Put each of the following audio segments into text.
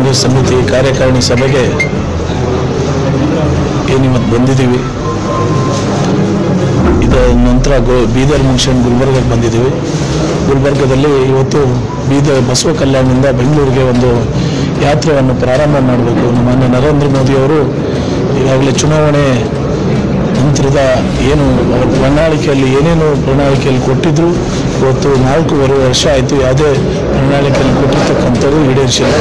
ಕಾಂಗ್ರೆಸ್ ಸಮಿತಿ ಕಾರ್ಯಕಾರಿಣಿ ಸಭೆಗೆ ಏನಿವತ್ತು ಬಂದಿದ್ದೀವಿ ಇದರ ನಂತರ ಗೋ ಬೀದರ್ ಮುಗಿಸ್ಕೊಂಡು ಗುಲ್ಬರ್ಗಕ್ಕೆ ಬಂದಿದ್ದೀವಿ ಗುಲ್ಬರ್ಗದಲ್ಲಿ ಇವತ್ತು ಬೀದರ್ ಬಸವ ಕಲ್ಯಾಣದಿಂದ ಬೆಂಗಳೂರಿಗೆ ಒಂದು ಯಾತ್ರೆಯನ್ನು ಪ್ರಾರಂಭ ಮಾಡಬೇಕು ಮಾನ್ಯ ನರೇಂದ್ರ ಮೋದಿಯವರು ಈಗಾಗಲೇ ಚುನಾವಣೆ ನಂತರದ ಏನು ಅವರ ಪ್ರಣಾಳಿಕೆಯಲ್ಲಿ ಏನೇನು ಪ್ರಣಾಳಿಕೆಯಲ್ಲಿ ಕೊಟ್ಟಿದ್ರು ಇವತ್ತು ನಾಲ್ಕೂವರೆ ವರ್ಷ ಆಯಿತು ಯಾವುದೇ ಪ್ರಣಾಳಿಕೆಯಲ್ಲಿ ಕೊಟ್ಟಿರ್ತಕ್ಕಂಥದ್ದು ಈಡೇರಿಸಿಲ್ಲ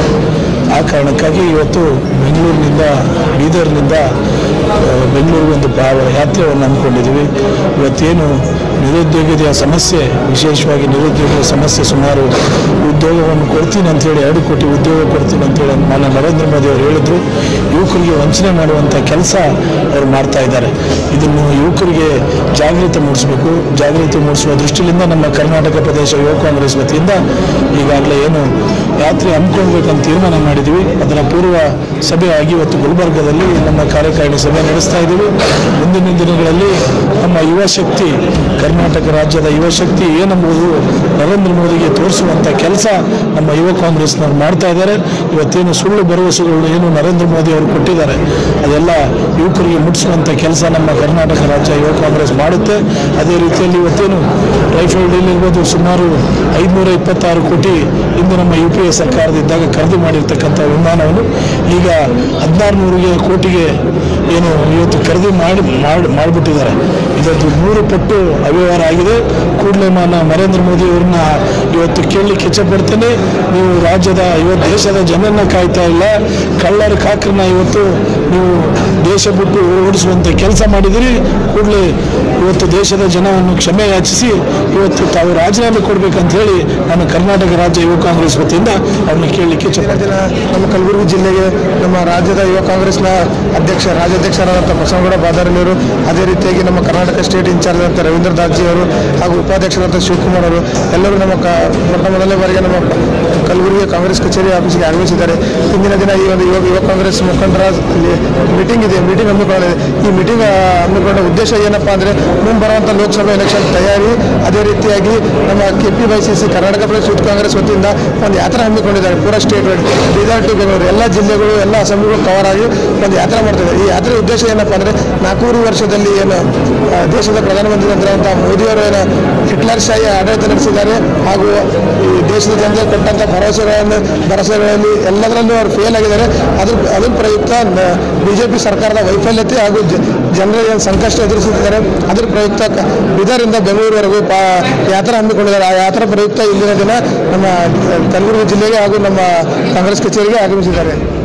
ಆ ಕಾರಣಕ್ಕಾಗಿ ಇವತ್ತು ಬೆಂಗಳೂರಿನಿಂದ ಬೀದರ್ನಿಂದ ಆ, ಬೆಂಗಳೂರಿಗೆ ಒಂದು ಪಾ ಯಾತ್ರೆಯನ್ನು ಹಮ್ಮಿಕೊಂಡಿದ್ದೀವಿ ಇವತ್ತೇನು ನಿರುದ್ಯೋಗದ ಸಮಸ್ಯೆ ವಿಶೇಷವಾಗಿ ನಿರುದ್ಯೋಗದ ಸಮಸ್ಯೆ ಸುಮಾರು ಉದ್ಯೋಗವನ್ನು ಕೊಡ್ತೀನಿ ಅಂತೇಳಿ ಎರಡು ಕೋಟಿ ಉದ್ಯೋಗ ಕೊಡ್ತೀನಿ ಅಂತೇಳಿ ಮಾನ್ಯ ನರೇಂದ್ರ ಮೋದಿ ಅವರು ಹೇಳಿದ್ರು ಯುವಕರಿಗೆ ವಂಚನೆ ಮಾಡುವಂಥ ಕೆಲಸ ಅವರು ಮಾಡ್ತಾ ಇದ್ದಾರೆ ಇದನ್ನು ಯುವಕರಿಗೆ ಜಾಗೃತಿ ಮೂಡಿಸಬೇಕು ಜಾಗೃತಿ ಮೂಡಿಸುವ ದೃಷ್ಟಿಯಿಂದ ನಮ್ಮ ಕರ್ನಾಟಕ ಪ್ರದೇಶ ಯುವ ಕಾಂಗ್ರೆಸ್ ವತಿಯಿಂದ ಈಗಾಗಲೇ ಏನು ಯಾತ್ರೆ ಹಮ್ಮಿಕೊಳ್ಬೇಕಂತ ತೀರ್ಮಾನ ಮಾಡಿದ್ದೀವಿ ಅದರ ಪೂರ್ವ ಸಭೆ ಆಗಿ ಇವತ್ತು ಗುಲ್ಬರ್ಗದಲ್ಲಿ ನಮ್ಮ ಕಾರ್ಯಕಾರಿಣಿ ಸಭೆ ನಡೆಸ್ತಾ ಇದ್ದೀವಿ ಮುಂದಿನ ದಿನಗಳಲ್ಲಿ ನಮ್ಮ ಯುವ ಶಕ್ತಿ ಕರ್ನಾಟಕ ರಾಜ್ಯದ ಯುವ ಶಕ್ತಿ ಏನೆಂಬುದು ನರೇಂದ್ರ ಮೋದಿಗೆ ತೋರಿಸುವಂಥ ಕೆಲಸ ನಮ್ಮ ಯುವ ಕಾಂಗ್ರೆಸ್ನವ್ರು ಮಾಡ್ತಾ ಇದ್ದಾರೆ ಇವತ್ತೇನು ಸುಳ್ಳು ಭರವಸೆಗಳು ಏನು ನರೇಂದ್ರ ಮೋದಿ ಅವರು ಕೊಟ್ಟಿದ್ದಾರೆ ಅದೆಲ್ಲ ಯುವಕರಿಗೆ ಮುಟ್ಟಿಸುವಂಥ ಕೆಲಸ ನಮ್ಮ ಕರ್ನಾಟಕ ರಾಜ್ಯ ಯುವ ಕಾಂಗ್ರೆಸ್ ಮಾಡುತ್ತೆ ಅದೇ ರೀತಿಯಲ್ಲಿ ಇವತ್ತೇನು ರೈಫಲ್ ಡೀಲ್ ಇರ್ಬೋದು ಸುಮಾರು ಐದುನೂರ ಇಪ್ಪತ್ತಾರು ಕೋಟಿ ಇಂದು ನಮ್ಮ ಯು ಪಿ ಎ ಸರ್ಕಾರದಿದ್ದಾಗ ಖರೀದಿ ಮಾಡಿರ್ತಕ್ಕಂಥ ವಿಮಾನವನ್ನು ಈಗ ಹದಿನಾರು ನೂರಿಗೆ ಕೋಟಿಗೆ ಏನು ಇವತ್ತು ಖರೀದಿ ಮಾಡಿ ಮಾಡಿ ಮಾಡಿಬಿಟ್ಟಿದ್ದಾರೆ ಇದರದ್ದು ನೂರು ಪಟ್ಟು ಅವ್ಯವಹಾರ ಆಗಿದೆ ಕೂಡಲೇ ಮಾನ ನರೇಂದ್ರ ಮೋದಿ ಅವ್ರನ್ನ ಇವತ್ತು ಕೇಳಲಿಕ್ಕೆ ಇಚ್ಛಪಡ್ತೇನೆ ನೀವು ರಾಜ್ಯದ ಇವತ್ತು ದೇಶದ ಜನರನ್ನ ಕಾಯ್ತಾ ಇಲ್ಲ ಕಳ್ಳರ ಕಾಕರನ್ನ ಇವತ್ತು ನೀವು ದೇಶ ಬಿಟ್ಟು ಓಡಿಸುವಂಥ ಕೆಲಸ ಮಾಡಿದಿರಿ ಕೂಡಲೇ ಇವತ್ತು ದೇಶದ ಜನವನ್ನು ಕ್ಷಮೆ ಯಾಚಿಸಿ ಇವತ್ತು ತಾವು ರಾಜೀನಾಮೆ ಕೊಡಬೇಕಂತ ಹೇಳಿ ನಾನು ಕರ್ನಾಟಕ ರಾಜ್ಯ ಯುವ ಕಾಂಗ್ರೆಸ್ ವತಿಯಿಂದ ಅವ್ರನ್ನ ಕೇಳಲಿಕ್ಕೆ ಇಚ್ಛಪಡ್ತೇನೆ ದಿನ ನಮ್ಮ ಕಲಬುರಗಿ ಜಿಲ್ಲೆಗೆ ನಮ್ಮ ರಾಜ್ಯದ ಯುವ ಕಾಂಗ್ರೆಸ್ನ ಅಧ್ಯಕ್ಷ ರಾಜ್ಯಾಧ್ಯಕ್ಷರಾದಂಥ ಬಸವನಗೌಡ ಬಾದಾರನಿಯವರು ಅದೇ ರೀತಿಯಾಗಿ ನಮ್ಮ ಕರ್ನಾಟಕ ಸ್ಟೇಟ್ ಇನ್ಚಾರ್ಜ್ ಅಂತ ರವೀಂದ್ರ ದಾಸ್ಜಿ ಅವರು ಹಾಗೂ ಉಪಾಧ್ಯಕ್ಷರಾದಂಥ ಶಿವಕುಮಾರ್ ಅವರು ಎಲ್ಲರೂ ನಮ್ಮ ಕ ಮೊಟ್ಟ ಮೊದಲನೇ ಬಾರಿಗೆ ನಮ್ಮ ಕಲಬುರಗಿ ಕಾಂಗ್ರೆಸ್ ಕಚೇರಿ ಆಫೀಸ್ಗೆ ಆಗಮಿಸಿದ್ದಾರೆ ಇಂದಿನ ದಿನ ಈ ಒಂದು ಯುವ ಯುವ ಕಾಂಗ್ರೆಸ್ ಮುಖಂಡರ ಅಲ್ಲಿ ಮೀಟಿಂಗ್ ಇದೆ ಮೀಟಿಂಗ್ ಹಮ್ಮಿಕೊಳ್ಳಲಿದೆ ಈ ಮೀಟಿಂಗ್ ಹಮ್ಮಿಕೊಂಡ ಉದ್ದೇಶ ಏನಪ್ಪಾ ಅಂದರೆ ಮುಂಬರುವಂಥ ಲೋಕಸಭಾ ಎಲೆಕ್ಷನ್ ತಯಾರಿ ಅದೇ ರೀತಿಯಾಗಿ ನಮ್ಮ K P Y C C Karnataka Pradesh youth Congress ವತಿಯಿಂದ ಒಂದು ಯಾತ್ರೆ ಹಮ್ಮಿಕೊಂಡಿದ್ದಾರೆ ಪೂರ state wide Bidar to Bengaluru ಎಲ್ಲ ಜಿಲ್ಲೆಗಳು ಎಲ್ಲ ಅಸೆಂಬ್ಲಿಗಳು ಕವರ್ ಆಗಿ ಒಂದು ಯಾತ್ರೆ ಮಾಡ್ತಿದ್ದಾರೆ ಈ ಯಾತ್ರೆ ಉದ್ದೇಶ ಏನಪ್ಪ ಅಂದರೆ ನಾಲ್ಕೂರು ವರ್ಷದಲ್ಲಿ ಏನು ಆ, ದೇಶದ ಪ್ರಧಾನಮಂತ್ರಿ ಆಗಿರುವಂಥ ಮೋದಿಯವರು ಏನು ಹಿಟ್ಲರ್ ಶಾಹಿ ಆಡಳಿತ ನಡೆಸಿದ್ದಾರೆ ಹಾಗೂ ಈ ದೇಶದ ಜನತೆ ಕೊಟ್ಟಂಥ ಭರವಸೆಗಳನ್ನು ಭರವಸೆಗಳಲ್ಲಿ ಎಲ್ಲದರಲ್ಲೂ ಅವರು ಫೇಲ್ ಆಗಿದ್ದಾರೆ ಅದ್ರ ಅದ್ರ ಪ್ರಯುಕ್ತ ಬಿ ಜೆ ಪಿ ಸರ್ಕಾರದ ವೈಫಲ್ಯತೆ ಹಾಗೂ ಜ- ಜನರ ಏನು ಸಂಕಷ್ಟ ಎದುರಿಸುತ್ತಿದ್ದಾರೆ ಅದ್ರ ಪ್ರಯುಕ್ತ ಕ- ಬೀದರಿಂದ ಬೆಂಗಳೂರುವರೆಗೂ ಪಾ ಯಾತ್ರೆ ಹಮ್ಮಿಕೊಂಡಿದ್ದಾರೆ ಆ ಯಾತ್ರಾ ಪ್ರಯುಕ್ತ ಇಂದಿನ ದಿನ ನಮ್ಮ ಕಲಬುರಗಿ ಜಿಲ್ಲೆಗೆ ಹಾಗೂ ನಮ್ಮ ಕಾಂಗ್ರೆಸ್ ಕಚೇರಿಗೆ ಆಗಮಿಸಿದ್ದಾರೆ